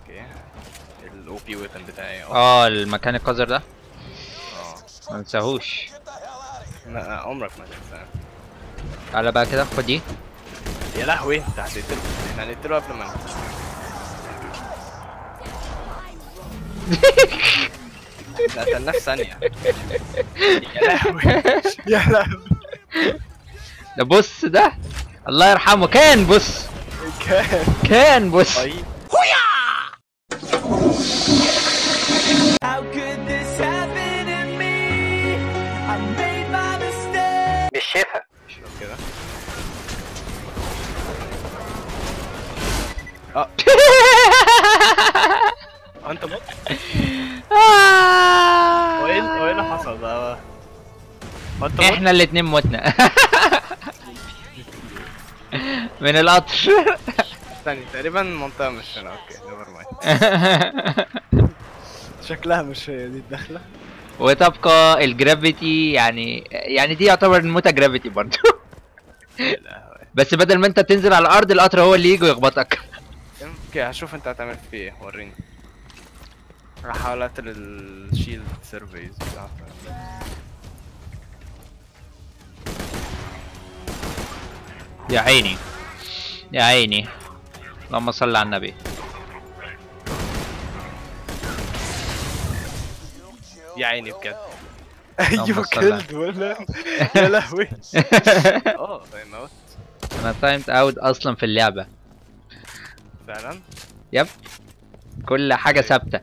اوكي الاو بي ويبن بتاعي اه اه المكان القذر ده اه ما ننساهوش لا، عمرك ما تنساه تعالى بقى كده خد دي يا لهوي انت هتقتله احنا هنقتله قبل ما نخش. ده قتلناه في ثانية يا لهوي يا لهوي ده بص ده الله يرحمه كان بص كان كان بص طيب How could this happen to me? I made my mistake. مش شايفها اشرب كده اه آه، انت مت هو ايه هو ايه اللي حصل بقى هو انت مت احنا الاتنين متنا من القطر ثاني تقريبا المنطقة مش هنا اوكي نيفر مايند شكلها مش هي دي الدخلة وتبقى الجرافيتي يعني يعني دي يعتبر الموتة جرافيتي برضه يا لهوي بس بدل ما انت تنزل على الارض القطر هو اللي يجي ويخبطك اوكي هشوف انت هتعمل فيه ايه وريني راح احاول اقتل الشيلد سيرفيز يا عيني يا عيني اللهم صل على النبي يا عيني بجد اللهم ايوه صل على- كيلد ولا يا لهوي اه موت انا تايمت اوت اصلا في اللعبة فعلا يب كل حاجة ثابتة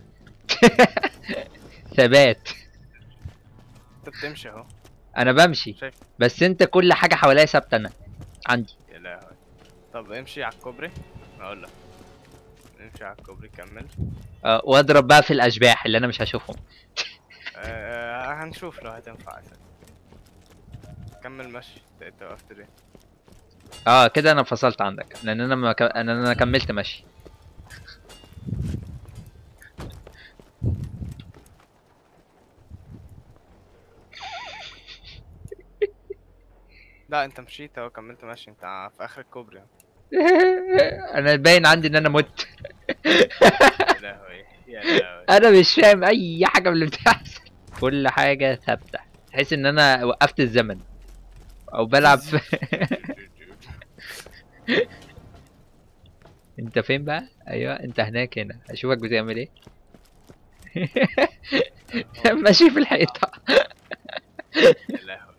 ثبات انت بتمشي اهو انا بمشي شايف بس انت كل حاجة حواليا ثابتة انا عندي يا لهوي طب امشي على الكوبري اقول لك امشي على الكوبري كمل أه واضرب بقى في الاشباح اللي انا مش هشوفهم آه هنشوف لو هتنفع اساسا كمل مشي انت- انت وقفت ليه اه كده انا فصلت عندك لان انا ما ك... انا انا كملت ماشي لا انت مشيت اهو كملت ماشي انت ع- في اخر الكوبري اهو. انا باين عندي ان انا مت يا لهوي يا لهوي انا مش فاهم اي حاجه من اللي بتحصل كل حاجه ثابته تحس ان انا وقفت الزمن او بلعب في... انت فين بقى ايوه انت هناك هنا اشوفك بتعمل ايه ماشي في الحيطه يا لهوي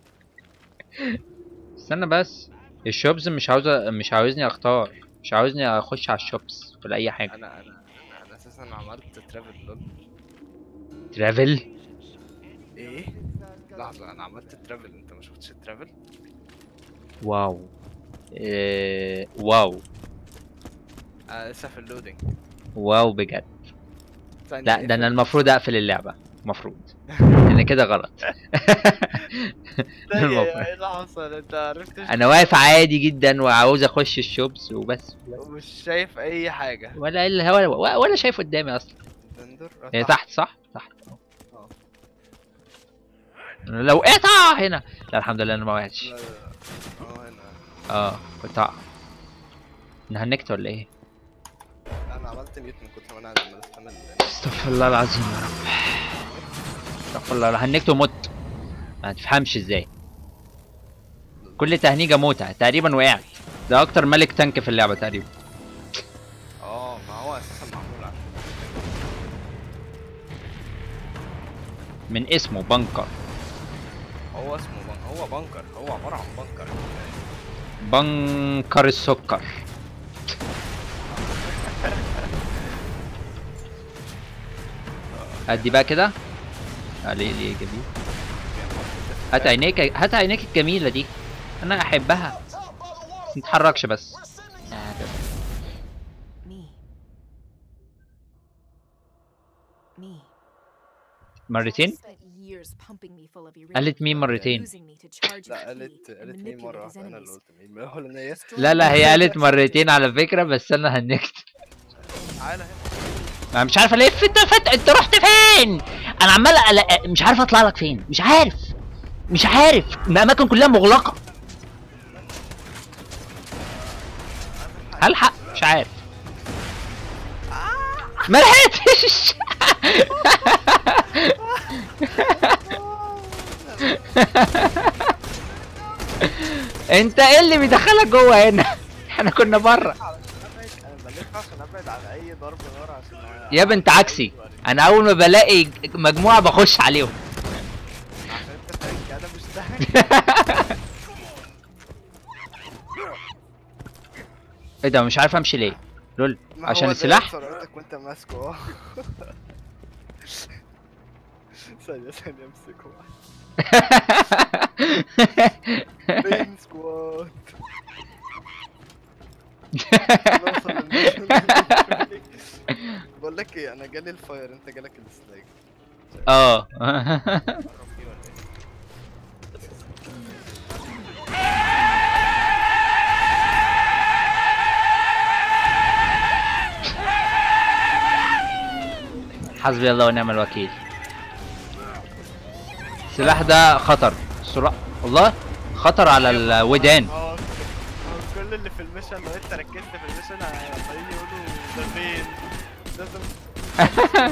استنى بس الشوبز مش عاوز مش عاوزني اختار مش عاوزني اخش على الشوبس ولا اي حاجه انا انا انا, أنا اساسا عملت ترافل لول ترافل ايه لحظه انا عملت ترافل انت ما شفتش الترافل واو إيه... واو آه لسه في اللودنج واو بجد ثانية، لا ده انا اقفل. المفروض اقفل اللعبة المفروض ان كده غلط ثانية، المفروض. ايه اللي حصل انت عرفت انا واقف عادي جدا وعاوز اخش الشوبس وبس مش شايف اي حاجة ولا الا ولا, ولا شايف قدامي اصلا تندر آه، هي صح. تحت صح تحت آه. أنا لو وقعت آه هنا لا الحمد لله انا ما وقعتش لا لا لا اه هنا اه كنت هقع نهنكت ولا ايه انا عملت ميوت من كتر ما انا قاعد عمال استنى ال- استغفر الله العظيم يا رب استغفر الله هنكت ومت ما تفهمش ازاي كل تهنيجة موتة تقريبا وقعت ده اكتر ملك تانك في اللعبة تقريبا اه ما هو اساسا معمول عشان من اسمه بنكر هو اسمه بن... هو بنكر هو عبارة عن بنكر بنكر السكر ادي بقى كده علي لي جميل هات عينيك هات عينيك الجميلة دي انا احبها ما تتحركش بس Me. Me. مرتين Spent years pumping me full of uranium, قالت مين مرتين using me to charge لا my قالت key and قالت مين manipulate مرة his واحدة انا اللي enemies. قلت مين هو اللي هي لا لا هي قالت مرتين على فكرة بس انا هنكت تعالى هنا انا مش عارف الف انت فت... انت رحت فين انا عمال ألا... مش عارف اطلع لك فين مش عارف مش عارف الاماكن كلها مغلقه هلحق مش عارف ما لحقتش انت ايه اللي بيدخلك جوه هنا احنا كنا بره انا بلف عشان ابعد عن اي ضرب نار عشان يا بنت عكسي انا اول ما بلاقي مجموعه بخش عليهم عشان انت تانك انا مش تانك ايه ده مش عارف امشي ليه لول ما عشان هو ده السلاح سرعتك وانت ماسكه اه ثانية ثانية امسكه بين سكوات نوصل للميشن. بقول لك ايه انا جالي الفاير انت جالك السلاج اه حسبي الله ونعم الوكيل السلاح ده خطر سرعة والله خطر على الودان اه هو كل اللي في الميشن لو انت ركزت في الميشن هيطلعين يقولوا ده فين لازم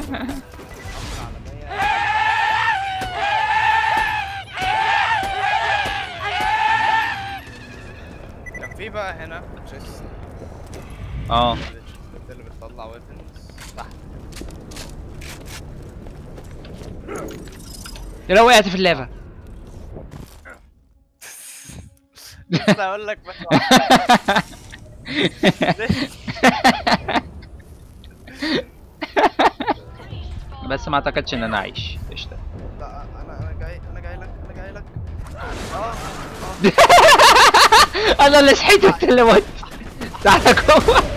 كان في بقى هنا تشيست اه اللي بتطلع ويبنز تحت لو وقعت في اللعبة لسه هقول لك بس بس ما اعتقدش ان انا عايش قشطة لا انا انا جاي انا جاي لك انا جاي لك اه انا اللي صحيت انت اللي مت تعالى جوه